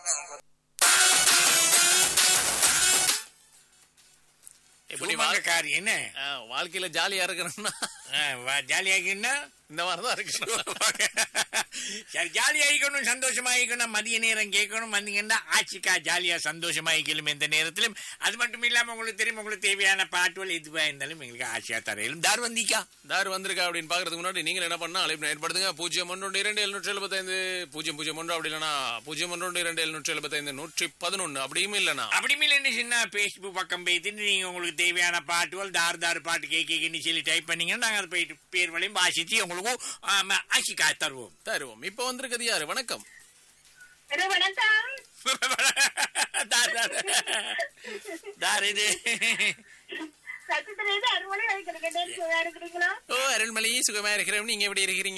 எப்படி சும்மாங்க காரியம் என்ன ஆ, வாழ்க்கையில ஜாலியா இருக்கணும்னா ஜாலியாகின்னா இந்த மாதிரிதான் இருக்கணும் சரி ஜாலியாகிக்கணும் சந்தோஷமாயிக்கணும் மதிய நேரம் கேட்கணும் வந்தீங்கன்னா ஆட்சிக்கா ஜாலியா சந்தோஷமாயிக்கலும் எந்த நேரத்திலும் அது மட்டும் இல்லாம உங்களுக்கு தெரியும் உங்களுக்கு தேவையான பாட்டுகள் எதுவா இருந்தாலும் எங்களுக்கு ஆசையா தரையிலும் தார் வந்திக்கா தார் வந்திருக்கா அப்படின்னு பாக்குறதுக்கு முன்னாடி நீங்க என்ன பண்ணா அழைப்பு ஏற்படுத்துங்க பூஜ்ஜியம் ஒன்று இரண்டு எழுநூற்றி எழுபத்தைந்து பூஜ்ஜியம் பூஜ்ஜியம் ஒன்று அப்படி இல்லைனா பூஜ்ஜியம் ஒன்று இரண்டு எழுநூற்றி எழுபத்தைந்து நூற்றி பதினொன்று அப்படியும் இல்லைனா அப்படி இல்லை சின்ன பேஸ்புக் பக்கம் போயிட்டு நீங்க உங்களுக்கு தேவையான பாட்டுகள் தார் தார் பாட்டு கேட்கன்னு சொல்லி டைப் பண்ணீங்கன்னா நாங்க அதை போயிட்டு பேர் வழியும் வாசிச்சு உங்களுக்கு ஆமா, ஆட்சிக்கா தருவோம் தருவோம் இப்ப வந்திருக்கிறது யாரு வணக்கம் ஹலோ வணக்கம் தார் தார் தார் இது சத்தத்திலேருந்து அறுமணி வைக்கிறேன் சுகா இருக்கிறீங்களா ஓ அருள்மொழி சுகமா இருக்கிறோம் நீங்க எப்படி இருக்கிறீங்க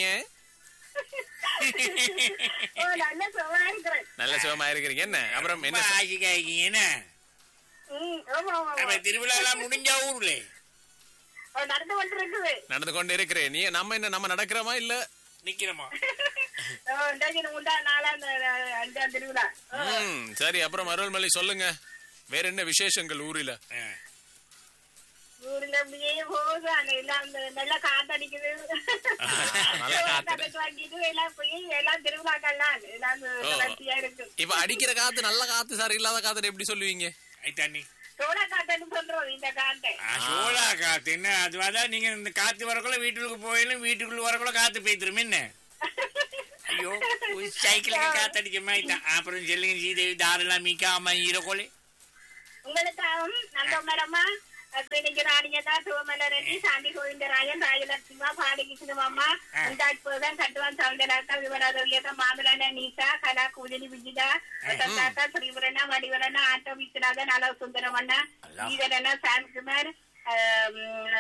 ஓ நல்ல சுகமா இருக்கிறேன் நல்ல சுகமா இருக்கிறீங்க என்ன அப்புறம் என்ன என்ன ஆட்சிக்கா இருக்கீங்க என்ன ம், ஆமா ஆமா அப்ப ஆமா. திருவிழா எல்லாம் முடிஞ்சா ஊர்ல ஓ, நடந்து கொண்டு இருக்குது நடந்து கொண்டு இருக்கிறேன் நீ நம்ம என்ன நம்ம நடக்கிறோமா இல்ல நிக்கிறோமா ஓ, இன்றைக்கு முந்தா நாலாம் த- அஞ்சாம் திருவிழா ஓ, ம் சரி அப்புறம் அருள்மொழி சொல்லுங்க வேற என்ன விசேஷங்கள் ஊரில ஆ. ஊர்ல அப்படியே போகுது அங்க எல்லாம் அந்த நல்லா காத்தடிக்குது நல்லா காத்து. காத்தடிச்சு வாங்கிட்டு எல்லாம் போய் எல்லாம் திருவிழாக்கள்லாம் எல்லாம் ஓ. வளர்ச்சியா இருக்கு இப்ப அடிக்கிற காத்து நல்ல காத்து சார் இல்லாத காத்து எப்படி சொல்லுவீங்க ஐத்தானி சோழ காத்தன்னு சொல்றோம் இந்த காட்டை சோழா காத்து என்ன அதுவாதான் நீங்க இந்த காத்து வரக்குள்ள வீட்டுக்கு போயிலும் வீட்டுக்குள்ள வரக்குள்ள காத்து பெய்திரும் என்ன ஐயோ ஒரு சைக்கிளுக்கு காத்தடிக்க மாதிரி தான் அப்புறம் சொல்லுங்க ஸ்ரீதேவி தாரெல்லாம் மீக்காம ஈரக்கோலை உங்களுக்காகவும் நந்தமரமா இன்னைக்கு ராணியதா சிவமலரணி சாந்தி கோவிந்தராயன் ராஜலட்சுமா பாடகிருஷ்ணமாமா உண்டாட்போதன் கட்டுவான் சவுந்தராக்கா விவராதவியக்கா மாமலான நீசா கலா கூலினி விஜிதா வசந்தாக்கா ஸ்ரீவரணா மடிவரனா ஆட்டோ விஸ்வநாதன் அலவ் சுந்தரமண்ணா ஈதரனா சாம்குமார்